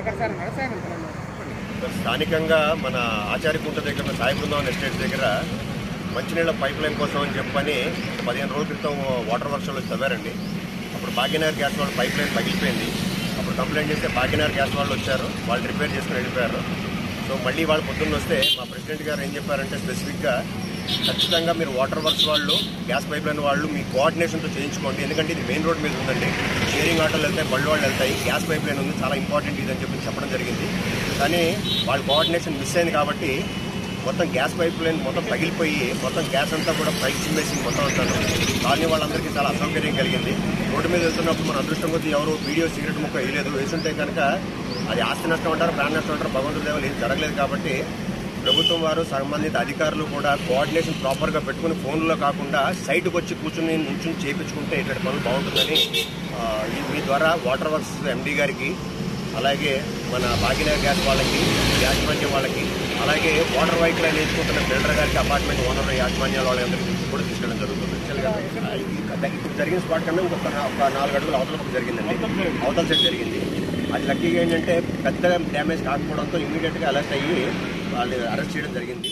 Prabhakar sir వ్యవసాయం స్థానికంగా మన ఆచార్యకుంట దగ్గర ఉన్న సాయి బృందావన్ ఎస్టేట్ దగ్గర మంచినీళ్ళ పైప్ లైన్ కోసం అని చెప్పని పదిహేను రోజుల క్రితం వాటర్ వర్క్స్ వాళ్ళు తవ్వారండి అప్పుడు భాగ్యనగర్ గ్యాస్ వాళ్ళు పైప్ లైన్ పగిలిపోయింది అప్పుడు కంప్లైంట్ చేస్తే భాగ్యనగర్ గ్యాస్ వాళ్ళు వచ్చారు వాళ్ళు రిపేర్ చేసుకుని వెళ్ళిపోయారు సో మళ్ళీ వాళ్ళు పొద్దున్న వస్తే మా ప్రెసిడెంట్ గారు ఏం చెప్పారంటే స్పెసిఫిక్గా ఖచ్చితంగా మీరు వాటర్ వర్క్స్ వాళ్ళు గ్యాస్ పైప్ లైన్ వాళ్ళు మీ కోఆర్డినేషన్తో చేయించుకోండి ఎందుకంటే ఇది మెయిన్ రోడ్ మీద ఉందండి షేరింగ్ ఆటోలు వెళ్తాయి బళ్ళు వాళ్ళు వెళ్తాయి గ్యాస్ పైప్ లైన్ ఉంది చాలా ఇంపార్టెంట్ ఇది అని చెప్పి చెప్పడం జరిగింది కానీ వాళ్ళ కోఆర్డినేషన్ మిస్ అయింది కాబట్టి మొత్తం గ్యాస్ పైప్ లైన్ మొత్తం పగిలిపోయి మొత్తం గ్యాస్ అంతా కూడా పైకి చిమ్మేసి మొత్తం అంటాను కాలనీ వాళ్ళందరికీ చాలా అసౌకర్యం కలిగింది రోడ్డు మీద వెళ్తున్నప్పుడు మన అదృష్టం కొద్దీ ఎవరు వీడియో సిగరెట్ ముక్క వేయలేదు వేసుంటే కనుక అది ఆస్తి నష్టం అంటారు ప్రాణ నష్టం అంటారు భగవంతుడి దేవాలు ఏం జరగలేదు కాబట్టి ప్రభుత్వం వారు సంబంధిత అధికారులు కూడా కోఆర్డినేషన్ ప్రాపర్గా పెట్టుకుని ఫోన్లో కాకుండా సైట్కి వచ్చి కూర్చుని నుంచుని చేయించుకుంటే ఇటువంటి పనులు బాగుంటుందని ఆ, ఈ- మీ ద్వారా వాటర్ వర్క్స్ ఎండీ గారికి అలాగే మన భాగ్యనగర్ గ్యాస్ వాళ్ళకి యాజమాన్యం వాళ్ళకి అలాగే వాటర్ వైకిల్ అని ఎంచుకుంటున్న బిల్డర్ గారికి అపార్ట్మెంట్ ఓనర్ యాజమాన్యాల వాళ్ళందరికీ దృష్టికి కూడా తీసుకెళ్ళడం జరుగుతుంది యాక్చువల్గా ఈ- ఇప్పుడు జరిగిన స్పాట్ కన్నా ఇంకొక నా- ఒక నాలుగు అడుగులు అవతల పక్క జరిగిందండి అవతల సైడ్ జరిగింది అది లక్కీగా ఏంటంటే పెద్ద డ్యామేజ్ కాకపోవడంతో ఇమీడియట్గా అలర్ట్ అయ్యి వాళ్ళు అరెస్ట్ చేయడం జరిగింది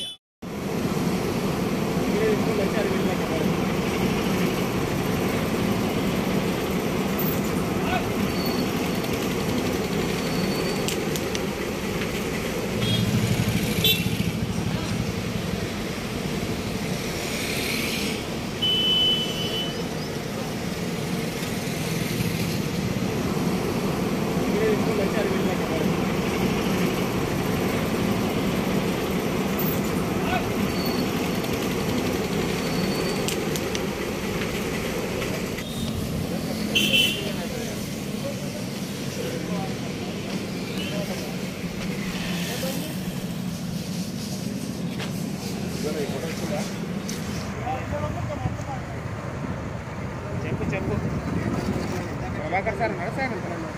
చెప్పు చెప్పు ప్రభాకర్ సార్ వ్యవసాయం